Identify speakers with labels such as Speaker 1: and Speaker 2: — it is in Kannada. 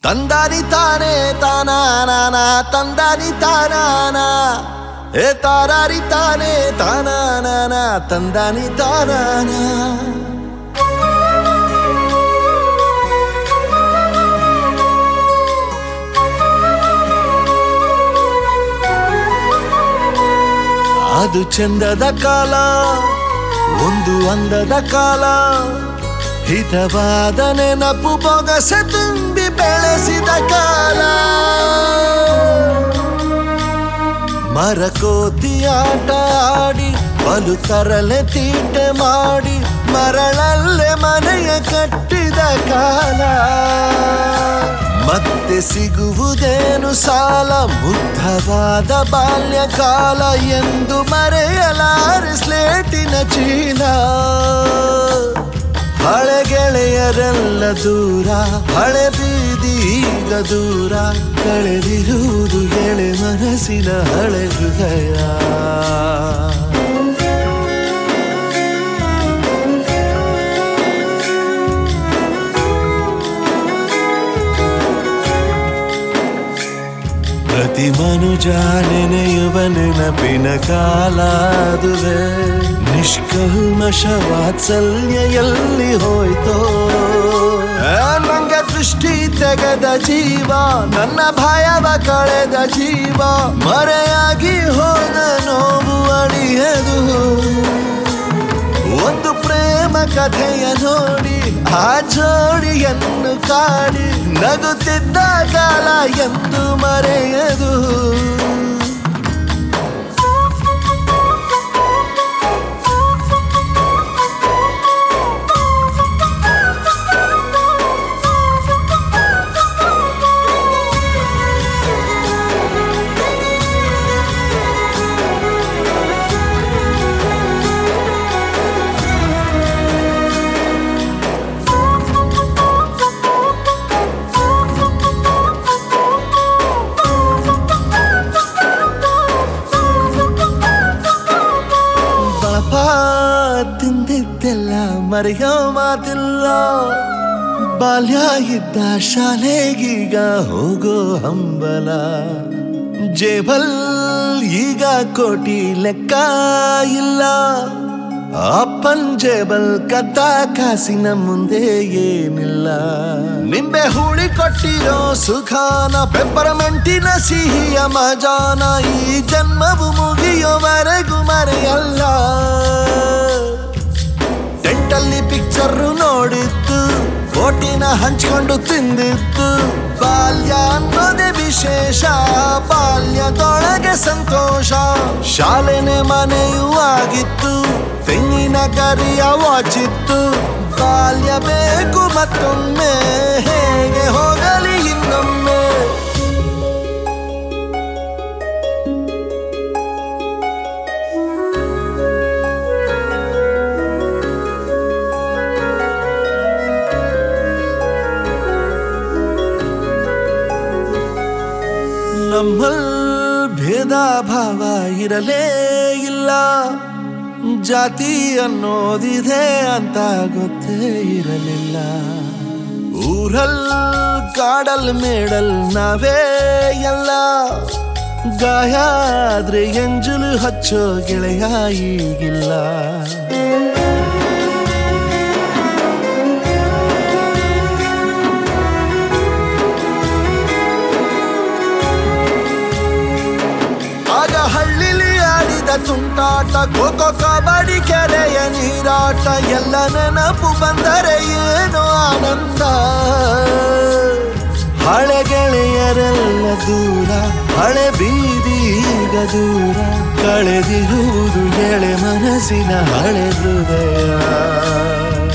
Speaker 1: ತಂದಾನಿ ತಾನೇ ತಾನಾನ ತಂದಾನಿ ತಾನಾನ ಏ ತಾರಾರಿ ತಾನೇ ತಾನಾನ ತಂದಾನಿ ತಾನಾನ ಅದು ಚಂದದ ಕಾಲ ಒಂದು ಅಂದದ ಕಾಲ ಹಿತವಾದ ನೆನಪು ಬೊಗಸೆ ತುಂಬಿ ಬೆಳೆಸಿದ ಕಾಲ ಮರಕೋತಿ ಆಟ ಆಡಿ ಬಲು ತರಲೆ ತೀಟೆ ಮಾಡಿ ಮರಳಲ್ಲೇ ಮನೆಯ ಕಟ್ಟಿದ ಕಾಲ ಮತ್ತೆ ಸಿಗುವುದೇನು ಸಾಲ ಮುಗ್ಧವಾದ ಬಾಲ್ಯ ಕಾಲ ಎಂದು ಮರೆಯಲಾರೆ ಸ್ಲೇಟಿನ ಚೀಲ ಹಳೆ ಗೆಳೆಯರೆಲ್ಲ ದೂರ ಹಳೆ ಬೀದಿ ಈಗ ದೂರ ಕಳೆದಿರುವುದು ಎಳೆ ಮನಸ್ಸಿನ ಹಳೆ ಹೃದಯ ಪ್ರತಿ ಮನುಜ ನೆನೆಯುವ ನೆನಪಿನ ಕಾಲ ಅದುವೆ ನಿಷ್ಕಲ್ಮಶ ವಾತ್ಸಲ್ಯ ಎಲ್ಲಿ ಹೋಯ್ತೋ ಆ, ನಂಗೆ ದೃಷ್ಟಿ ತೆಗೆದ ಜೀವ ನನ್ನ ಭಯವ ಕಳೆದ ಜೀವ ಮರೆಯಾಗಿ ಹೋದ ನೋವು ಅಳಿಯದು ಒಂದು ಪ್ರೇಮ ಕಥೆಯ ನೋಡಿ ಆ ಜೋಡಿಯನ್ನು ಕಾಡಿ ನಗುತ್ತಿದ್ದ ಕಾಲ ಎಂದು ಮರೆಯದು ಪಾಪ ತಿಂದಿದ್ದೆಲ್ಲ ಮರೆಯೋ ಮಾತಿಲ್ಲ ಬಾಲ್ಯ ಇದ್ದ ಶಾಲೆಗೀಗ ಹೋಗೋ ಹಂಬಲ ಜೇಬಲ್ ಈಗ ಕೋಟಿ ಲೆಕ್ಕ ಇಲ್ಲ ಅಪ್ಪನ್ ಜೇಬಲ್ ಕದ್ದ ಕಾಸಿನ ಮುಂದೆ ಏನಿಲ್ಲ ನಿಂಬೆ ಹುಳಿ ಕೊಟ್ಟಿರೋ ಸುಖಾನ ಪೆಪ್ಪರಮೆಂಟಿನ ಸಿಹಿಯ ಮಜಾನ ಈ ಜನ್ಮವು ಮುಗಿಯೋವರೆಗೂ ಮರೆಯಲ್ಲ ಟೆಂಟಲ್ಲಿ ಪಿಕ್ಚರ್ ನೋಡಿದ್ದು ಓಟಿನ ಹಂಚ್ಕೊಂಡು ತಿಂದಿದ್ದು ಬಾಲ್ಯ ಅನ್ನೋದೇ ವಿಶೇಷ ಬಾಲ್ಯದೊಳಗೆ ಸಂತೋಷ ಶಾಲೆನೆ ಮನೆಯೂ ಆಗಿತ್ತು ತೆಂಗಿನ ಕರಿಯ ವಾಚಿತ್ತು ಬಾಲ್ಯ ಬೇಕು ಮತ್ತೊಮ್ಮೆ ಹೇಗೆ ಹೋಗಲಿ ಇನ್ನೊಮ್ಮೆ ನಮ್ಮಲ್ ಭೇದ ಭಾವ ಇರಲೇ ಇಲ್ಲ ಜಾತಿ ಅನ್ನೋದಿದೆ ಅಂತ ಗೊತ್ತೇ ಇರಲಿಲ್ಲ ಊರಲ್ ಕಾಡಲ್ ಮೇಡಲ್ ನಾವೇ ಎಲ್ಲ ಗಾಯ ಆದ್ರೆ ಎಂಜುಲು ಹಚ್ಚೋ ಗೆಳೆಯ ಈಗಿಲ್ಲ ಆಗ ಹಳ್ಳಿಲಿ ಆಡಿದ ತುಂಟಾಟ ಖೋಖೋ ಕಬಡ್ಡಿ ಕೆರೆಯ ನೀರಾಟ ಎಲ್ಲ ನೆನಪು ಬಂದರೆ ಏನೋ ಆನಂದ ಹಳೆ ಗೆಳೆಯರೆಲ್ಲ ದೂರ ಹಳೆ ಬೀದಿ ಈಗ ದೂರ ಕಳೆದಿರುವುದು ಎಳೆ ಮನಸ್ಸಿನ ಹಳೆ ಹೃದಯ